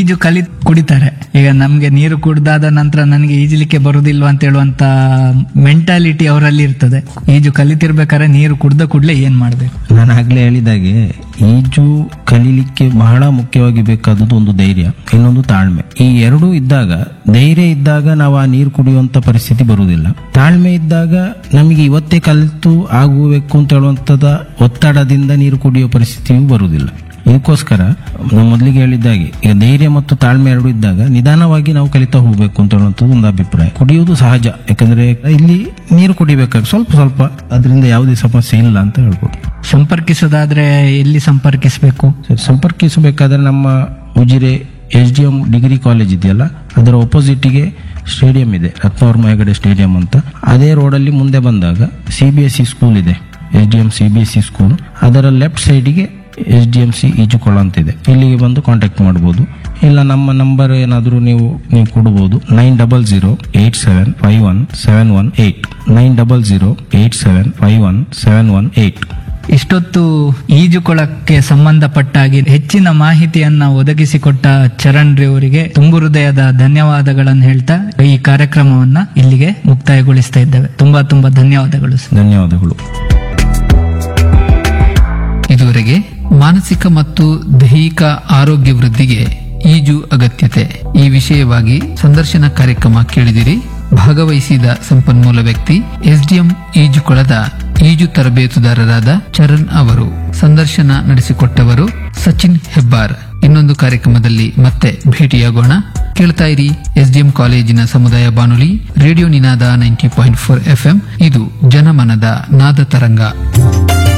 ಈಜು ಕಲಿ ಕುಡಿತಾರೆ ಈಗ ನಮ್ಗೆ ನೀರು ಕುಡ್ದಾದ ನಂತರ ನನಗೆ ಈಜಲಿಕ್ಕೆ ಬರುದಿಲ್ವಾ ಅಂತ ಹೇಳುವಂತ ಮೆಂಟಾಲಿಟಿ ಅವರಲ್ಲಿ ಇರ್ತದೆ ಈಜು ಕಲಿತಿರ್ಬೇಕಾದ್ರೆ ನೀರು ಕುಡ್ದ ಕೂಡಲೇ ಏನ್ ಮಾಡ್ಬೇಕು ನಾನು ಆಗ್ಲೇ ಹೇಳಿದಾಗೆ ಈಜು ಕಲೀಲಿಕ್ಕೆ ಬಹಳ ಮುಖ್ಯವಾಗಿ ಬೇಕಾದದ್ದು ಒಂದು ಧೈರ್ಯ ಇನ್ನೊಂದು ತಾಳ್ಮೆ ಈ ಎರಡೂ ಇದ್ದಾಗ ಧೈರ್ಯ ಇದ್ದಾಗ ನಾವು ಆ ನೀರು ಕುಡಿಯುವಂತ ಪರಿಸ್ಥಿತಿ ಬರುವುದಿಲ್ಲ ತಾಳ್ಮೆ ಇದ್ದಾಗ ನಮಗೆ ಇವತ್ತೇ ಕಲಿತು ಆಗಬೇಕು ಅಂತ ಹೇಳುವಂತದ ಒತ್ತಡದಿಂದ ನೀರು ಕುಡಿಯೋ ಪರಿಸ್ಥಿತಿಯೂ ಬರುವುದಿಲ್ಲ ಇದಕ್ಕೋಸ್ಕರ ನಾವು ಮೊದಲಿಗೆ ಹೇಳಿದ್ದಾಗೆ ಈಗ ಧೈರ್ಯ ಮತ್ತು ತಾಳ್ಮೆ ಎರಡು ಇದ್ದಾಗ ನಿಧಾನವಾಗಿ ನಾವು ಕಲಿತಾ ಹೋಗ್ಬೇಕು ಅಂತ ಹೇಳುವಂಥದ್ದು ಒಂದು ಅಭಿಪ್ರಾಯ ಕುಡಿಯುವುದು ಸಹಜ ಯಾಕಂದ್ರೆ ಇಲ್ಲಿ ನೀರು ಕುಡಿಬೇಕಾಗ ಸ್ವಲ್ಪ ಸ್ವಲ್ಪ ಅದರಿಂದ ಯಾವುದೇ ಸಮಸ್ಯೆ ಇಲ್ಲ ಅಂತ ಹೇಳ್ಬೋದು ಸಂಪರ್ಕಿಸೋದಾದ್ರೆ ಎಲ್ಲಿ ಸಂಪರ್ಕಿಸಬೇಕು ಸರಿ, ಸಂಪರ್ಕಿಸಬೇಕಾದ್ರೆ ನಮ್ಮ Ujire H D M degree college ಇದೆಯಲ್ಲ ಅದರ ಒಪೋಸಿಟ್ಗೆ ಸ್ಟೇಡಿಯಂ ಇದೆ ರತ್ನವರ್ಮ ಹೆಗಡೆ ಸ್ಟೇಡಿಯಂ ಅಂತ ಅದೇ ರೋಡಲ್ಲಿ ಮುಂದೆ ಬಂದಾಗ C B S C school ಇದೆ H D M C B S C school ಅದರ ಲೆಫ್ಟ್ ಸೈಡಿಗೆ ಎಚ್ ಡಿ ಎಂ ಸಿ ಈಜುಕೊಳ ಅಂತ ಇದೆ ಇಲ್ಲಿಗೆ ಬಂದು ಕಾಂಟ್ಯಾಕ್ಟ್ ಮಾಡ್ಬೋದು ಇಲ್ಲ ನಮ್ಮ ನಂಬರ್ ಏನಾದರೂ ನೀವು ನೀವು ಕೊಡ್ಬೋದು nine double zero eight seven five one seven one eight nine double zero eight seven five one seven one eight ಇಷ್ಟೊತ್ತು ಈಜುಕೊಳಕ್ಕೆ ಸಂಬಂಧಪಟ್ಟ ಹಾಗೆ ಹೆಚ್ಚಿನ ಮಾಹಿತಿಯನ್ನ ಒದಗಿಸಿಕೊಟ್ಟ ಚರಣ್ ರೀ ಅವರಿಗೆ ತುಂಬು ಹೃದಯದ ಧನ್ಯವಾದಗಳನ್ನು ಹೇಳ್ತಾ ಈ ಕಾರ್ಯಕ್ರಮವನ್ನ ಇಲ್ಲಿಗೆ ಮುಕ್ತಾಯಗೊಳಿಸ್ತಾ ಇದ್ದೇವೆ ತುಂಬಾ ತುಂಬಾ ಧನ್ಯವಾದಗಳು ಸರ್ ಧನ್ಯವಾದಗಳು ಇದುವರೆಗೆ ಮಾನಸಿಕ ಮತ್ತು ದೈಹಿಕ ಆರೋಗ್ಯ ವೃದ್ಧಿಗೆ ಈಜು ಅಗತ್ಯತೆ ಈ ವಿಷಯವಾಗಿ ಸಂದರ್ಶನ ಕಾರ್ಯಕ್ರಮ ಕೇಳಿದಿರಿ ಭಾಗವಹಿಸಿದ ಸಂಪನ್ಮೂಲ ವ್ಯಕ್ತಿ ಎಸ್ಡಿಎಂ ಈಜುಕೊಳದ ಈಜು ತರಬೇತುದಾರರಾದ ಚರಣ್ ಅವರು ಸಂದರ್ಶನ ನಡೆಸಿಕೊಟ್ಟವರು ಸಚಿನ್ ಹೆಬ್ಬಾರ್ ಇನ್ನೊಂದು ಕಾರ್ಯಕ್ರಮದಲ್ಲಿ ಮತ್ತೆ ಭೇಟಿಯಾಗೋಣ ಕೇಳ್ತಾ ಇರಿ ಎಸ್ಡಿಎಂ ಕಾಲೇಜಿನ ಸಮುದಾಯ ಬಾನುಲಿ radio Ninada ninety point four FM ಇದು ಜನಮನದ ನಾದ ತರಂಗ